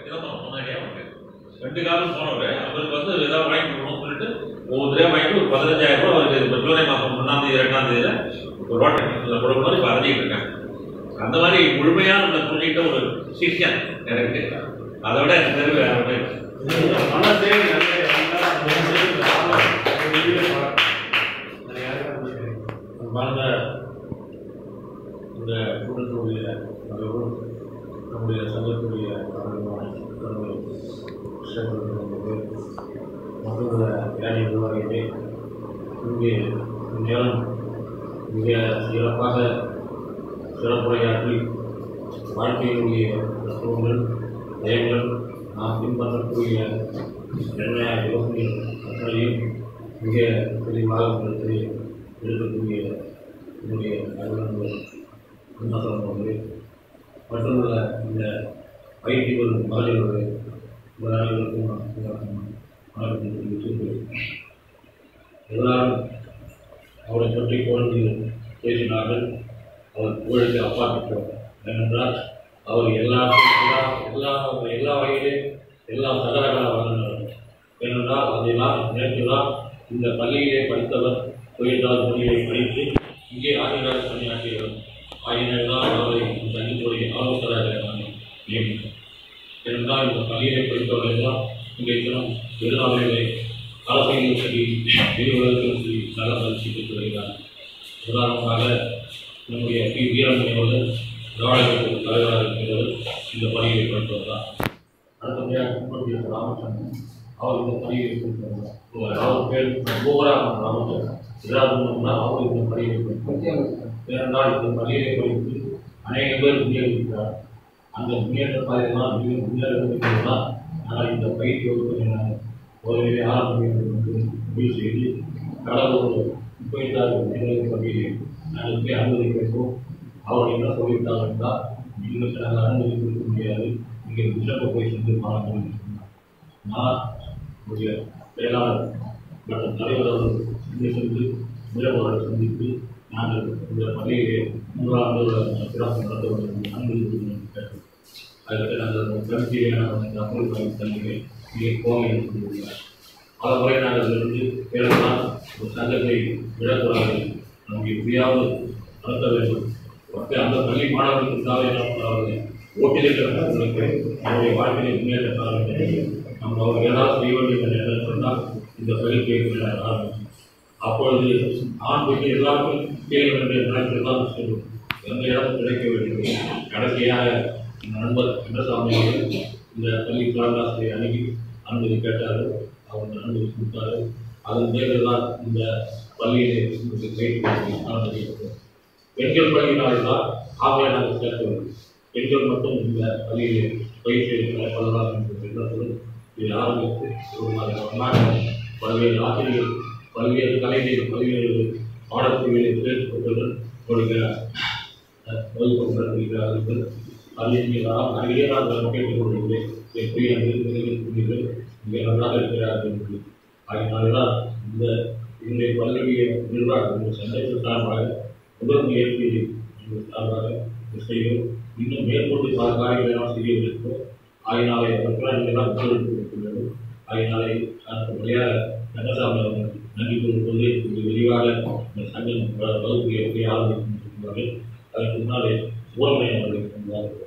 சிதம்பரம் முன்னாடியே அவருக்கு ரெண்டு காலம் போனவர் அவருக்கு வந்து ஏதாவது வாங்கி கொடுக்கணும்னு சொல்லிட்டு ஒவ்வொருத்தரையா வாங்கிட்டு ஒரு பதினஞ்சாயிரம் ரூபாய் அவருக்கு இப்போ ஜூலை மாதம் ஒன்றாம் தேதி ரெண்டாம் தேதியில ஒரு ரோட்டரி கொடுக்கணும் இப்போ அறிஞ்சிட்டு இருக்காங்க அந்த மாதிரி முழுமையாக நம்ம புரிஞ்சுக்கிட்ட ஒரு சிஷ்யன் எனக்கு அதை விட எனக்கு தெரிவு வேற ஒன்றும் இல்லை. மனசே நிறைய இருந்தா அது ஒரு வெளியில பார்க்கணும். அது யாருக்கும் தெரியாது. வாழ்ந்த இந்த கூட்டத்துடைய தலைவரும் நம்முடைய சங்கத்துடைய தலைவருமான கடவுள் கிருஷ்ணகுரு மற்றொரு யானை நிர்வாகிகளே இங்கே நேரம் மிக சிறப்பாக சிறப்புரையாற்றி வாழ்க்கையினுடைய தத்துவங்கள் நயங்கள் நாம் பின்பற்றக்கூடிய என்ன யோசனைகள் அத்தனையும் மிக தெளிவாக உங்களுக்கு இருக்கக்கூடிய என்னுடைய அலுவலர்கள் அருணாசலம் அவர்களே மற்றுள்ள இந்த பயிற்சி வரும் மகளிர்களே உங்கள் அனைவருக்கும் நான் உங்களுக்கும் வணக்கத்தை தெரிவித்து எல்லாரும் அவரை பற்றி புகழ்ந்து பேசினார்கள் அவர் புகழுக்கு அப்பாற்பட்டவர் ஏனென்றால் அவர் எல்லா எல்லா எல்லா எல்லா வகையிலும் எல்லாம் சகரகல வளர்ந்தவர் ஏனென்றால் அதெல்லாம் நேற்றுதான் இந்த பள்ளியிலே படித்தவர் தொழிலாளர் பள்ளியை படித்து இங்கே ஆசிரியராக பணியாற்றியவர் ஆகியனால் அவரை இந்த பள்ளித்துறை ஆலோசகராக நான் நியமித்தேன் ஏனென்றால் இந்த பள்ளியிலே படித்தவர்கள் எல்லாம் இன்றைய தினம் எல்லாருமே அரசியலும் சரி நிறுவனத்திலும் சரி நல்ல பயிற்சி பெற்று வருகிறார் உதாரணமாக நம்முடைய பி வீரமணி அவர்கள் திராவிடத்திற்கு தலைவராக இருக்கிறவர் இந்த பணியை படித்தவர் தான் அடுத்தபடியாக கும்படிய ராமச்சந்திரன் அவர் இந்த பணியை கொடுத்தார் அவர் பேர் கோபராமன் ராமச்சந்திரன் சிராஜன் அவர் இந்த பணியை கொடுத்தார் ஏனென்றால் இந்த பணியை படித்து அநேக பேர் முன்னேறியிருக்கிறார் அந்த முன்னேற்ற பாதையெல்லாம் மிக முன்னேற்ற தான் ஆனால் இந்த பயிற்சி வகுப்பினை நான் ஒரு ஆரம்ப என்று முடிவு செய்து கடவுள் முப்பத்தாறு நிலைய பள்ளியை நாங்கள் போய் அனுமதி கேட்போம் அவர் என்ன சொல்லிவிட்டார் என்றால் நீங்கள் நாங்கள் அனுமதி கொடுக்க முடியாது நீங்கள் பிஷப்பை போய் சென்று மாணவர்கள் சொன்னார் நான் உடைய செயலாளர் மற்றும் தலைவர் அவர்கள் இங்கே சென்று நிலவரை சந்தித்து நாங்கள் இந்த பள்ளியிலே மூன்றாண்டு சிறப்பு நடத்த வேண்டும் அனுமதி கொடுக்கணும் கேட்டோம் அதுக்கு நாங்கள் கருத்தியான தமிழ் பள்ளி கல்வியை இங்கே கோவை சொல்லியிருக்கிறார் பல முறை நாங்கள் இதிலிருந்து கேட்கலாம் ஒரு சங்கத்தை விடக்கூடாது நமக்கு எப்படியாவது நடத்த வேண்டும் மக்கள் அந்த பள்ளி மாணவர்களுக்காக என்ன பண்ணாவது ஓட்டிலிருக்கிறவர்களுக்கு நம்முடைய வாழ்க்கையை முன்னேற்ற காரணம் நம்ம அவர் ஏதாவது செய்ய வேண்டும் என்று என்ன சொன்னால் இந்த பள்ளிக்கு ஆரம்பிச்சோம் அப்பொழுது ஆண் பெண் எல்லாருக்கும் கேள்வி என்று நினைத்து தான் சொல்லும் எந்த இடம் கிடைக்க வேண்டும் கடைசியாக இந்த நண்பர் கந்தசாமி அவர்கள் இந்த பள்ளி தலைமையாசிரியை அணுகி அனுமதி கேட்டார்கள் அவர் அந்த அனுமதி கொடுத்தாரு அதன் பேரில் தான் இந்த பள்ளியிலே உங்களுக்கு பயிற்சி அனுமதி கொடுத்தோம். பெண்கள் பள்ளியினால்தான் ஆகையை நாங்கள் சேர்க்கவில்லை பெண்கள் மட்டும் இந்த பள்ளியிலே பயிற்சி பல்லலாம் என்ற எண்ணத்துடன் இதை ஆரம்பித்து ஒரு மாதிரி ஒன்றாக பல்வேறு ஆசிரியர்கள் பல்வேறு கலைஞர்கள் பல்வேறு பாடப்பிரிவுகளை சேர்க்கப்பட்டுடன் கொடுக்கிறார் வகுப்புகள் அறிஞர்களால் அருகே நான் கேட்டுக் கொள்கிறேன் எப்படி அந்த மிக நன்றாக இருக்கிறார்கள் என்று ஆகினால்தான் இந்த என்னுடைய பல்கலைய நிர்வாகம் இந்த சந்தேக சார்பாக முதல் முயற்சி எங்கள் சார்பாக இதை செய்கிறோம் இன்னும் மேற்கொண்டு பல காரியங்களை எல்லாம் செய்ய இருக்கிறோம் ஆகினாலே அதற்கெல்லாம் நீங்கள் தான் ஒத்துழைப்பு கொடுத்துள்ளது ஆகினாலே அடுத்தபடியாக ரங்கசாமி அவர்கள் நன்றி கூறும்போது இது விரிவாக இந்த சங்கம் வகுப்பு எப்படி ஆரம்பிக்கும் அதற்கு முன்னாலே சுப்பிரமணியன் அவர்கள்